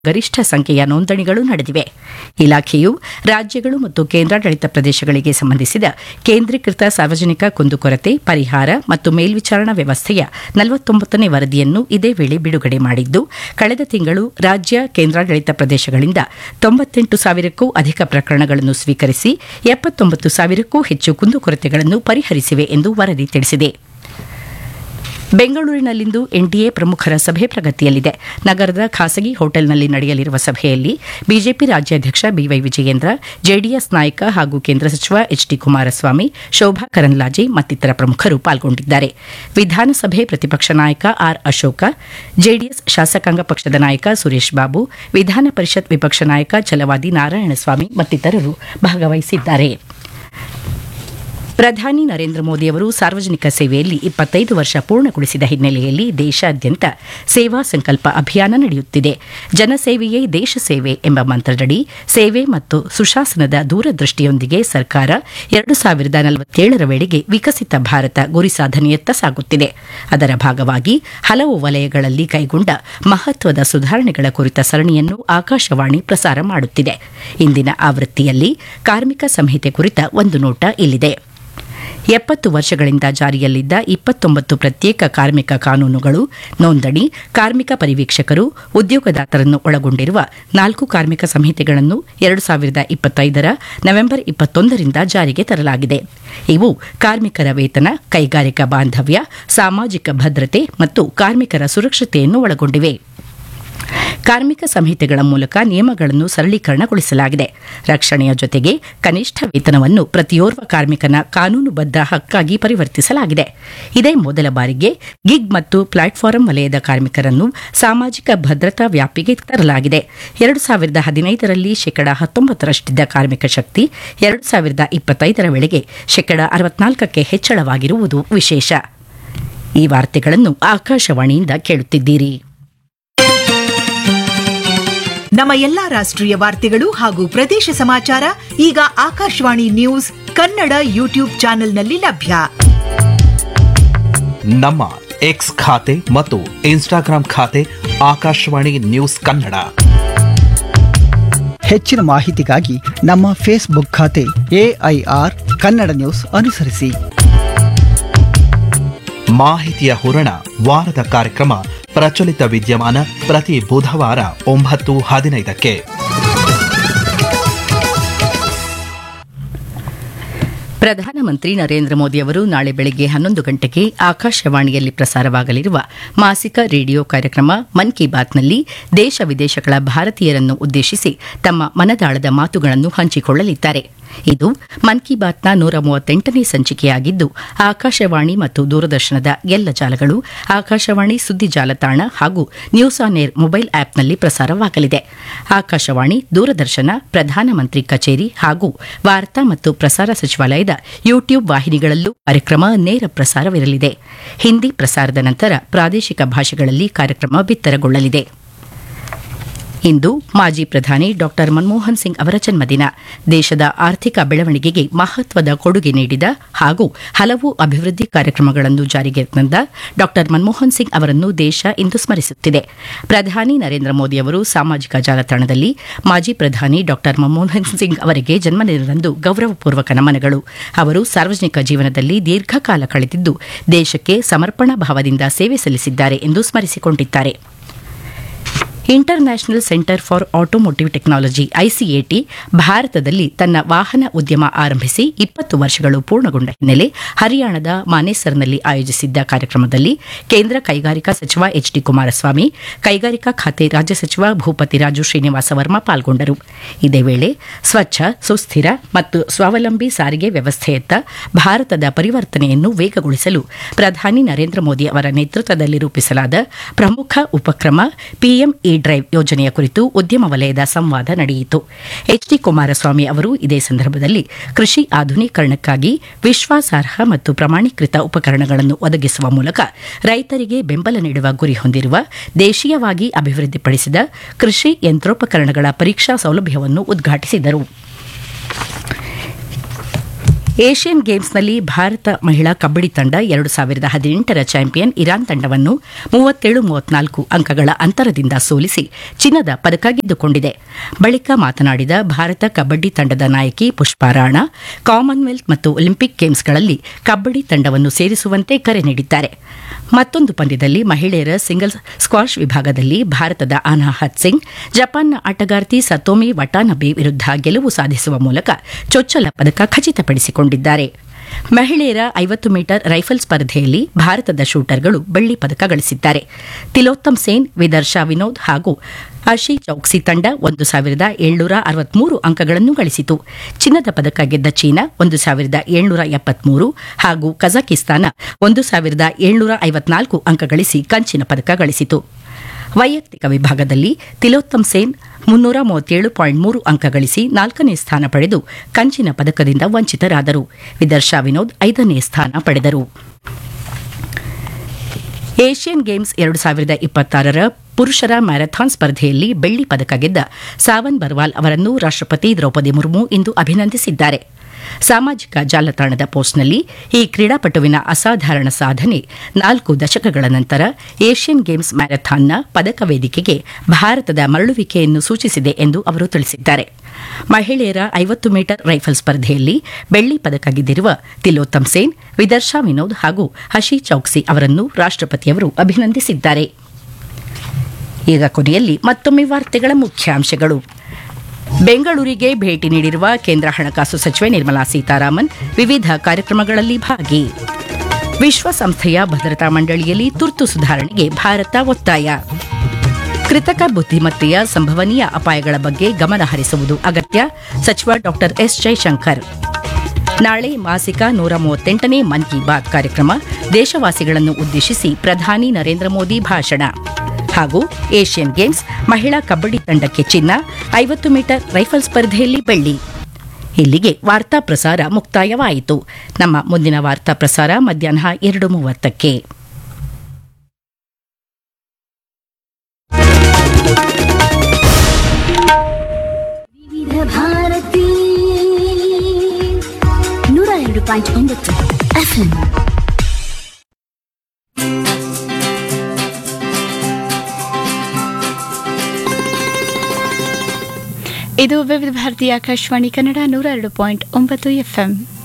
ಗರಿಷ್ಠ ಸಂಖ್ಯೆಯ ನೋಂದಣಿಗಳು ನಡೆದಿವೆ ಇಲಾಖೆಯು ರಾಜ್ಯಗಳು ಮತ್ತು ಕೇಂದ್ರಾಡಳಿತ ಪ್ರದೇಶಗಳಿಗೆ ಸಂಬಂಧಿಸಿದ ಕೇಂದ್ರೀಕೃತ ಸಾರ್ವಜನಿಕ ಕುಂದುಕೊರತೆ ಪರಿಹಾರ ಮತ್ತು ಮೇಲ್ವಿಚಾರಣಾ ವ್ಯವಸ್ಥೆಯ ನಲವತ್ತೊಂಬತ್ತನೇ ವರದಿಯನ್ನು ಇದೇ ವೇಳೆ ಬಿಡುಗಡೆ ಮಾಡಿದ್ದು ಕಳೆದ ತಿಂಗಳು ರಾಜ್ಯ ಕೇಂದ್ರಾಡಳಿತ ಪ್ರದೇಶಗಳಿಂದ ತೊಂಬತ್ತೆಂಟು ಸಾವಿರಕ್ಕೂ ಅಧಿಕ ಪ್ರಕರಣಗಳನ್ನು ಸ್ವೀಕರಿಸಿ ಎಪ್ಪತ್ತೊಂಬತ್ತು ಸಾವಿರಕ್ಕೂ ಹೆಚ್ಚು ಕುಂದುಕೊರತೆಗಳನ್ನು ಪರಿಹರಿಸಿವೆ ಎಂದು ವರದಿ ತಿಳಿಸಿದೆ ಬೆಂಗಳೂರಿನಲ್ಲಿಂದು ಎನ್ಡಿಎ ಪ್ರಮುಖರ ಸಭೆ ಪ್ರಗತಿಯಲ್ಲಿದೆ ನಗರದ ಖಾಸಗಿ ಹೋಟೆಲ್ನಲ್ಲಿ ನಡೆಯಲಿರುವ ಸಭೆಯಲ್ಲಿ ಬಿಜೆಪಿ ರಾಜ್ಯಾಧ್ಯಕ್ಷ ಬಿವೈ ವಿಜಯೇಂದ್ರ ಜೆಡಿಎಸ್ ನಾಯಕ ಹಾಗೂ ಕೇಂದ್ರ ಸಚಿವ ಎಚ್ ಡಿ ಕುಮಾರಸ್ವಾಮಿ ಶೋಭಾ ಕರಂದ್ಲಾಜೆ ಮತ್ತಿತರ ಪ್ರಮುಖರು ಪಾಲ್ಗೊಂಡಿದ್ದಾರೆ ವಿಧಾನಸಭೆ ಪ್ರತಿಪಕ್ಷ ನಾಯಕ ಆರ್ ಅಶೋಕ ಜೆಡಿಎಸ್ ಶಾಸಕಾಂಗ ಪಕ್ಷದ ನಾಯಕ ಸುರೇಶ್ ಬಾಬು ವಿಧಾನ ಪರಿಷತ್ ವಿಪಕ್ಷ ನಾಯಕ ಛಲವಾದಿ ನಾರಾಯಣಸ್ವಾಮಿ ಮತ್ತಿತರರು ಭಾಗವಹಿಸಿದ್ದಾರೆ ಪ್ರಧಾನಿ ನರೇಂದ್ರ ಮೋದಿಯವರು ಸಾರ್ವಜನಿಕ ಸೇವೆಯಲ್ಲಿ ಇಪ್ಪತ್ತೈದು ವರ್ಷ ಪೂರ್ಣಗೊಳಿಸಿದ ಹಿನ್ನೆಲೆಯಲ್ಲಿ ದೇಶಾದ್ಯಂತ ಸೇವಾ ಸಂಕಲ್ಪ ಅಭಿಯಾನ ನಡೆಯುತ್ತಿದೆ ಜನಸೇವೆಯೇ ದೇಶ ಸೇವೆ ಎಂಬ ಮಂತ್ರದಡಿ ಸೇವೆ ಮತ್ತು ಸುಶಾಸನದ ದೂರದೃಷ್ಟಿಯೊಂದಿಗೆ ಸರ್ಕಾರ ಎರಡು ಸಾವಿರದ ನಲವತ್ತೇಳರ ವೇಳೆಗೆ ವಿಕಸಿತ ಭಾರತ ಗುರಿ ಸಾಧನೆಯತ್ತ ಸಾಗುತ್ತಿದೆ ಅದರ ಭಾಗವಾಗಿ ಹಲವು ವಲಯಗಳಲ್ಲಿ ಕೈಗೊಂಡ ಮಹತ್ವದ ಸುಧಾರಣೆಗಳ ಕುರಿತ ಸರಣಿಯನ್ನು ಆಕಾಶವಾಣಿ ಪ್ರಸಾರ ಮಾಡುತ್ತಿದೆ ಇಂದಿನ ಆವೃತ್ತಿಯಲ್ಲಿ ಕಾರ್ಮಿಕ ಸಂಹಿತೆ ಕುರಿತ ಒಂದು ನೋಟ ಇಲ್ಲಿದೆ ಎಪ್ಪತ್ತು ವರ್ಷಗಳಿಂದ ಜಾರಿಯಲ್ಲಿದ್ದ ಇಪ್ಪತ್ತೊಂಬತ್ತು ಪ್ರತ್ಯೇಕ ಕಾರ್ಮಿಕ ಕಾನೂನುಗಳು ನೋಂದಣಿ ಕಾರ್ಮಿಕ ಪರಿವೀಕ್ಷಕರು ಉದ್ಯೋಗದಾತರನ್ನು ಒಳಗೊಂಡಿರುವ ನಾಲ್ಕು ಕಾರ್ಮಿಕ ಸಂಹಿತೆಗಳನ್ನು ಎರಡು ಸಾವಿರದ ಇಪ್ಪತ್ತೈದರ ನವೆಂಬರ್ ಇಪ್ಪತ್ತೊಂದರಿಂದ ಜಾರಿಗೆ ತರಲಾಗಿದೆ ಇವು ಕಾರ್ಮಿಕರ ವೇತನ ಕೈಗಾರಿಕಾ ಬಾಂಧವ್ಯ ಸಾಮಾಜಿಕ ಭದ್ರತೆ ಮತ್ತು ಕಾರ್ಮಿಕರ ಸುರಕ್ಷತೆಯನ್ನು ಒಳಗೊಂಡಿವೆ ಕಾರ್ಮಿಕ ಸಂಹಿತೆಗಳ ಮೂಲಕ ನಿಯಮಗಳನ್ನು ಸರಳೀಕರಣಗೊಳಿಸಲಾಗಿದೆ ರಕ್ಷಣೆಯ ಜೊತೆಗೆ ಕನಿಷ್ಠ ವೇತನವನ್ನು ಪ್ರತಿಯೋರ್ವ ಕಾರ್ಮಿಕನ ಕಾನೂನುಬದ್ಧ ಹಕ್ಕಾಗಿ ಪರಿವರ್ತಿಸಲಾಗಿದೆ ಇದೇ ಮೊದಲ ಬಾರಿಗೆ ಗಿಗ್ ಮತ್ತು ಪ್ಲಾಟ್ಫಾರಂ ವಲಯದ ಕಾರ್ಮಿಕರನ್ನು ಸಾಮಾಜಿಕ ಭದ್ರತಾ ವ್ಯಾಪ್ತಿಗೆ ತರಲಾಗಿದೆ ಎರಡು ಸಾವಿರದ ಹದಿನೈದರಲ್ಲಿ ಶೇಕಡಾ ಹತ್ತೊಂಬತ್ತರಷ್ಟಿದ್ದ ಕಾರ್ಮಿಕ ಶಕ್ತಿ ಎರಡು ಸಾವಿರದ ಇಪ್ಪತ್ತೈದರ ವೇಳೆಗೆ ಶೇಕಡಾ ಅರವತ್ನಾಲ್ಕಕ್ಕೆ ಹೆಚ್ಚಳವಾಗಿರುವುದು ವಿಶೇಷ ಈ ವಾರ್ತೆಗಳನ್ನು ಆಕಾಶವಾಣಿಯಿಂದ ಕೇಳುತ್ತಿದ್ದೀರಿ ನಮ್ಮ ಎಲ್ಲಾ ರಾಷ್ಟ್ರೀಯ ವಾರ್ತೆಗಳು ಹಾಗೂ ಪ್ರದೇಶ ಸಮಾಚಾರ ಈಗ ಆಕಾಶವಾಣಿ ನ್ಯೂಸ್ ಕನ್ನಡ ಯೂಟ್ಯೂಬ್ ಚಾನೆಲ್ನಲ್ಲಿ ಲಭ್ಯ ನಮ್ಮ ಎಕ್ಸ್ ಖಾತೆ ಮತ್ತು ಇನ್ಸ್ಟಾಗ್ರಾಂ ಖಾತೆ ಆಕಾಶವಾಣಿ ನ್ಯೂಸ್ ಕನ್ನಡ ಹೆಚ್ಚಿನ ಮಾಹಿತಿಗಾಗಿ ನಮ್ಮ ಫೇಸ್ಬುಕ್ ಖಾತೆ ಎಐಆರ್ ಕನ್ನಡ ನ್ಯೂಸ್ ಅನುಸರಿಸಿ ಮಾಹಿತಿಯ ಹೂರಣ ವಾರದ ಕಾರ್ಯಕ್ರಮ ಪ್ರಚಲಿತ ವಿದ್ಯಮಾನ ಪ್ರತಿ ಬುಧವಾರ ಒಂಬತ್ತು ಹದಿನೈದಕ್ಕೆ ಪ್ರಧಾನಮಂತ್ರಿ ನರೇಂದ್ರ ಮೋದಿಯವರು ನಾಳೆ ಬೆಳಗ್ಗೆ ಹನ್ನೊಂದು ಗಂಟೆಗೆ ಆಕಾಶವಾಣಿಯಲ್ಲಿ ಪ್ರಸಾರವಾಗಲಿರುವ ಮಾಸಿಕ ರೇಡಿಯೋ ಕಾರ್ಯಕ್ರಮ ಮನ್ ಕಿ ಬಾತ್ನಲ್ಲಿ ದೇಶ ವಿದೇಶಗಳ ಭಾರತೀಯರನ್ನು ಉದ್ದೇಶಿಸಿ ತಮ್ಮ ಮನದಾಳದ ಮಾತುಗಳನ್ನು ಹಂಚಿಕೊಳ್ಳಲಿದ್ದಾರೆ ಇದು ಮನ್ ಕಿ ಬಾತ್ನ ನೂರ ಮೂವತ್ತೆಂಟನೇ ಸಂಚಿಕೆಯಾಗಿದ್ದು ಆಕಾಶವಾಣಿ ಮತ್ತು ದೂರದರ್ಶನದ ಎಲ್ಲ ಜಾಲಗಳು ಆಕಾಶವಾಣಿ ಸುದ್ದಿ ಜಾಲತಾಣ ಹಾಗೂ ನ್ಯೂಸ್ ಆನ್ ಏರ್ ಮೊಬೈಲ್ ಆಪ್ನಲ್ಲಿ ಪ್ರಸಾರವಾಗಲಿದೆ ಆಕಾಶವಾಣಿ ದೂರದರ್ಶನ ಪ್ರಧಾನಮಂತ್ರಿ ಕಚೇರಿ ಹಾಗೂ ವಾರ್ತಾ ಮತ್ತು ಪ್ರಸಾರ ಸಚಿವಾಲಯದ ಯೂಟ್ಯೂಬ್ ವಾಹಿನಿಗಳಲ್ಲೂ ಕಾರ್ಯಕ್ರಮ ನೇರ ಪ್ರಸಾರವಿರಲಿದೆ ಹಿಂದಿ ಪ್ರಸಾರದ ನಂತರ ಪ್ರಾದೇಶಿಕ ಭಾಷೆಗಳಲ್ಲಿ ಕಾರ್ಯಕ್ರಮ ಬಿತ್ತರಗೊಳ್ಳಲಿದೆ ಇಂದು ಮಾಜಿ ಪ್ರಧಾನಿ ಡಾಕ್ಟರ್ ಮನಮೋಹನ್ ಸಿಂಗ್ ಅವರ ಜನ್ಮದಿನ ದೇಶದ ಆರ್ಥಿಕ ಬೆಳವಣಿಗೆಗೆ ಮಹತ್ವದ ಕೊಡುಗೆ ನೀಡಿದ ಹಾಗೂ ಹಲವು ಅಭಿವೃದ್ಧಿ ಕಾರ್ಯಕ್ರಮಗಳನ್ನು ಜಾರಿಗೆ ತಂದ ಡಾಕ್ಟರ್ ಮನಮೋಹನ್ ಸಿಂಗ್ ಅವರನ್ನು ದೇಶ ಇಂದು ಸ್ಮರಿಸುತ್ತಿದೆ ಪ್ರಧಾನಿ ನರೇಂದ್ರ ಮೋದಿ ಅವರು ಸಾಮಾಜಿಕ ಜಾಲತಾಣದಲ್ಲಿ ಮಾಜಿ ಪ್ರಧಾನಿ ಡಾಕ್ಟರ್ ಮನಮೋಹನ್ ಸಿಂಗ್ ಅವರಿಗೆ ಜನ್ಮದಿನದಂದು ಗೌರವಪೂರ್ವಕ ನಮನಗಳು ಅವರು ಸಾರ್ವಜನಿಕ ಜೀವನದಲ್ಲಿ ದೀರ್ಘಕಾಲ ಕಳೆದಿದ್ದು ದೇಶಕ್ಕೆ ಸಮರ್ಪಣಾ ಭಾವದಿಂದ ಸೇವೆ ಸಲ್ಲಿಸಿದ್ದಾರೆ ಎಂದು ಸ್ಮರಿಸಿಕೊಂಡಿದ್ದಾರೆ international centre for automotive technology ICAT ಭಾರತದಲ್ಲಿ ತನ್ನ ವಾಹನ ಉದ್ಯಮ ಆರಂಭಿಸಿ ಇಪ್ಪತ್ತು ವರ್ಷಗಳು ಪೂರ್ಣಗೊಂಡ ಹಿನ್ನೆಲೆ ಹರಿಯಾಣದ ಮಾನೇಸರ್ನಲ್ಲಿ ಆಯೋಜಿಸಿದ್ದ ಕಾರ್ಯಕ್ರಮದಲ್ಲಿ ಕೇಂದ್ರ ಕೈಗಾರಿಕಾ ಸಚಿವ ಎಚ್ ಡಿ ಕುಮಾರಸ್ವಾಮಿ ಕೈಗಾರಿಕಾ ಖಾತೆ ರಾಜ್ಯ ಸಚಿವ ಭೂಪತಿ ರಾಜು ಶ್ರೀನಿವಾಸ ವರ್ಮಾ ಪಾಲ್ಗೊಂಡರು ಇದೇ ವೇಳೆ ಸ್ವಚ್ಛ ಸುಸ್ಥಿರ ಮತ್ತು ಸ್ವಾವಲಂಬಿ ಸಾರಿಗೆ ವ್ಯವಸ್ಥೆಯತ್ತ ಭಾರತದ ಪರಿವರ್ತನೆಯನ್ನು ವೇಗಗೊಳಿಸಲು ಪ್ರಧಾನಿ ನರೇಂದ್ರ ಮೋದಿ ಅವರ ನೇತೃತ್ವದಲ್ಲಿ ರೂಪಿಸಲಾದ ಪ್ರಮುಖ ಉಪಕ್ರಮ ಪಿಎಂ ಇ ಡ್ರೈವ್ ಯೋಜನೆಯ ಕುರಿತು ಉದ್ಯಮ ವಲಯದ ಸಂವಾದ ನಡೆಯಿತು ಎಚ್ ಡಿ ಕುಮಾರಸ್ವಾಮಿ ಅವರು ಇದೇ ಸಂದರ್ಭದಲ್ಲಿ ಕೃಷಿ ಆಧುನೀಕರಣಕ್ಕಾಗಿ ವಿಶ್ವಾಸಾರ್ಹ ಮತ್ತು ಪ್ರಮಾಣೀಕೃತ ಉಪಕರಣಗಳನ್ನು ಒದಗಿಸುವ ಮೂಲಕ ರೈತರಿಗೆ ಬೆಂಬಲ ನೀಡುವ ಗುರಿ ಹೊಂದಿರುವ ದೇಶೀಯವಾಗಿ ಅಭಿವೃದ್ಧಿಪಡಿಸಿದ ಕೃಷಿ ಯಂತ್ರೋಪಕರಣಗಳ ಪರೀಕ್ಷಾ ಸೌಲಭ್ಯವನ್ನು ಉದ್ಘಾಟಿಸಿದರು ಏಷ್ಯನ್ ಗೇಮ್ಸ್ನಲ್ಲಿ ಭಾರತ ಮಹಿಳಾ ಕಬ್ಬಡಿ ತಂಡ ಎರಡು ಸಾವಿರದ ಹದಿನೆಂಟರ ಚಾಂಪಿಯನ್ ಇರಾನ್ ತಂಡವನ್ನು ಮೂವತ್ತೇಳು ಮೂವತ್ನಾಲ್ಕು ಅಂಕಗಳ ಅಂತರದಿಂದ ಸೋಲಿಸಿ ಚಿನ್ನದ ಪದಕ ಗೆದ್ದುಕೊಂಡಿದೆ ಬಳಿಕ ಮಾತನಾಡಿದ ಭಾರತ ಕಬ್ಬಡಿ ತಂಡದ ನಾಯಕಿ ಪುಷ್ಪಾ ರಾಣಾ ಕಾಮನ್ವೆಲ್ತ್ ಮತ್ತು ಒಲಿಂಪಿಕ್ ಗೇಮ್ಸ್ಗಳಲ್ಲಿ ಕಬ್ಬಡಿ ತಂಡವನ್ನು ಸೇರಿಸುವಂತೆ ಕರೆ ನೀಡಿದ್ದಾರೆ ಮತ್ತೊಂದು ಪಂದ್ಯದಲ್ಲಿ ಮಹಿಳೆಯರ ಸಿಂಗಲ್ಸ್ ಸ್ಕ್ವಾಷ್ ವಿಭಾಗದಲ್ಲಿ ಭಾರತದ ಅನಾಹತ್ ಸಿಂಗ್ ಜಪಾನ್ನ ಆಟಗಾರ್ತಿ ಸತೋಮಿ ವಟಾನಬೆ ವಿರುದ್ಧ ಗೆಲುವು ಸಾಧಿಸುವ ಮೂಲಕ ಚೊಚ್ಚಲ ಪದಕ ಖಚಿತಪಡಿಸಿಕೊಂಡಿದ್ದಾರೆ ಮಹಿಳೆಯರ ಐವತ್ತು ಮೀಟರ್ ರೈಫಲ್ ಸ್ಪರ್ಧೆಯಲ್ಲಿ ಭಾರತದ ಶೂಟರ್ಗಳು ಬೆಳ್ಳಿ ಪದಕ ಗಳಿಸಿದ್ದಾರೆ ತಿಲೋತ್ತಮ್ ಸೇನ್ ವಿದರ್ಶಾ ವಿನೋದ್ ಹಾಗೂ ಅಶಿ ಚೌಕ್ಸಿ ತಂಡ ಒಂದು ಸಾವಿರದ ಏಳ್ನೂರ ಅರವತ್ಮೂರು ಅಂಕಗಳನ್ನು ಗಳಿಸಿತು ಚಿನ್ನದ ಪದಕ ಗೆದ್ದ ಚೀನಾ ಒಂದು ಸಾವಿರದ ಏಳ್ನೂರ ಎಪ್ಪತ್ಮೂರು ಹಾಗೂ ಕಜಕಿಸ್ತಾನ ಒಂದು ಸಾವಿರದ ಏಳ್ನೂರ ಐವತ್ನಾಲ್ಕು ಅಂಕ ಗಳಿಸಿ ಕಂಚಿನ ಪದಕ ಗಳಿಸಿತು ವೈಯಕ್ತಿಕ ವಿಭಾಗದಲ್ಲಿ ತಿಲೋತ್ತಮ್ ಸೇನ್ ಮುನ್ನೂರ ಮೂವತ್ತೇಳು ಪಾಯಿಂಟ್ ಮೂರು ಅಂಕ ಗಳಿಸಿ ನಾಲ್ಕನೇ ಸ್ಥಾನ ಪಡೆದು ಕಂಚಿನ ಪದಕದಿಂದ ವಂಚಿತರಾದರು ವಿದರ್ಶಾ ವಿನೋದ್ ಐದನೇ ಸ್ಥಾನ ಪಡೆದರು ಏಷ್ಯನ್ ಗೇಮ್ಸ್ ಎರಡು ಸಾವಿರದ ಇಪ್ಪತ್ತಾರರ ಪುರುಷರ ಮ್ಯಾರಥಾನ್ ಸ್ಪರ್ಧೆಯಲ್ಲಿ ಬೆಳ್ಳಿ ಪದಕ ಗೆದ್ದ ಸಾವನ್ ಬರ್ವಾಲ್ ಅವರನ್ನು ರಾಷ್ಟ್ರಪತಿ ದ್ರೌಪದಿ ಮುರ್ಮು ಇಂದು ಅಭಿನಂದಿಸಿದ್ದಾರೆ ಸಾಮಾಜಿಕ ಜಾಲತಾಣದ ಪೋಸ್ಟ್ನಲ್ಲಿ ಈ ಕ್ರೀಡಾಪಟುವಿನ ಅಸಾಧಾರಣ ಸಾಧನೆ ನಾಲ್ಕು ದಶಕಗಳ ನಂತರ ಏಷ್ಯನ್ ಗೇಮ್ಸ್ ಮ್ಯಾರಥಾನ್ನ ಪದಕ ವೇದಿಕೆಗೆ ಭಾರತದ ಮರಳುವಿಕೆಯನ್ನು ಸೂಚಿಸಿದೆ ಎಂದು ಅವರು ತಿಳಿಸಿದ್ದಾರೆ ಮಹಿಳೆಯರ ಐವತ್ತು ಮೀಟರ್ ರೈಫಲ್ ಸ್ಪರ್ಧೆಯಲ್ಲಿ ಬೆಳ್ಳಿ ಪದಕ ಗೆದ್ದಿರುವ ತಿಲೋತ್ತಮ್ ಸೇನ್ ವಿದರ್ಶಾ ವಿನೋದ್ ಹಾಗೂ ಹಶಿ ಚೌಕ್ಸಿ ಅವರನ್ನು ರಾಷ್ಟ್ರಪತಿಯವರು ಅಭಿನಂದಿಸಿದ್ದಾರೆ ಈಗ ಕೊನೆಯಲ್ಲಿ ಮತ್ತೊಮ್ಮೆ ವಾರ್ತೆಗಳ ಮುಖ್ಯಾಂಶಗಳು ಬೆಂಗಳೂರಿಗೆ ಭೇಟಿ ನೀಡಿರುವ ಕೇಂದ್ರ ಹಣಕಾಸು ಸಚಿವೆ ನಿರ್ಮಲಾ ಸೀತಾರಾಮನ್ ವಿವಿಧ ಕಾರ್ಯಕ್ರಮಗಳಲ್ಲಿ ಭಾಗಿ ವಿಶ್ವಸಂಸ್ಥೆಯ ಭದ್ರತಾ ಮಂಡಳಿಯಲ್ಲಿ ತುರ್ತು ಸುಧಾರಣೆಗೆ ಭಾರತ ಒತ್ತಾಯ ಕೃತಕ ಬುದ್ಧಿಮತ್ತೆಯ ಸಂಭವನೀಯ ಅಪಾಯಗಳ ಬಗ್ಗೆ ಗಮನ ಹರಿಸುವುದು ಅಗತ್ಯ ಸಚಿವ ಡಾ ಎಸ್ ಜೈಶಂಕರ್ ನಾಳೆ ಮಾಸಿಕ ನೂರ ಮೂವತ್ತೆಂಟನೇ ಮನ್ ಕಿ ಬಾತ್ ಕಾರ್ಯಕ್ರಮ ದೇಶವಾಸಿಗಳನ್ನು ಉದ್ದೇಶಿಸಿ ಪ್ರಧಾನಿ ನರೇಂದ್ರ ಮೋದಿ ಭಾಷಣ ಹಾಗೂ ಏಷ್ಯನ್ ಗೇಮ್ಸ್ ಮಹಿಳಾ ಕಬ್ಬಡಿ ತಂಡಕ್ಕೆ ಚಿನ್ನ ಐವತ್ತು ಮೀಟರ್ ರೈಫಲ್ ಸ್ಪರ್ಧೆಯಲ್ಲಿ ಬೆಳ್ಳಿ ಇಲ್ಲಿಗೆ ವಾರ್ತಾ ಪ್ರಸಾರ ಮುಕ್ತಾಯವಾಯಿತು ನಮ್ಮ ಮುಂದಿನ ವಾರ್ತಾ ಪ್ರಸಾರ ಮಧ್ಯಾಹ್ನ ಎರಡು ಮೂವತ್ತಕ್ಕೆ ವಿವಿಧ ಭಾರತಿ ನೂರ ಎರಡು ಪಾಯಿಂಟ್ ಒಂಬತ್ತು ಎಫ್ಎಂ ಇದು ವಿವಿಧ ಭಾರತಿ ಆಕಾಶವಾಣಿ ಕನ್ನಡ ನೂರ ಎರಡು ಪಾಯಿಂಟ್ ಒಂಬತ್ತು ಎಫ್ಎಂ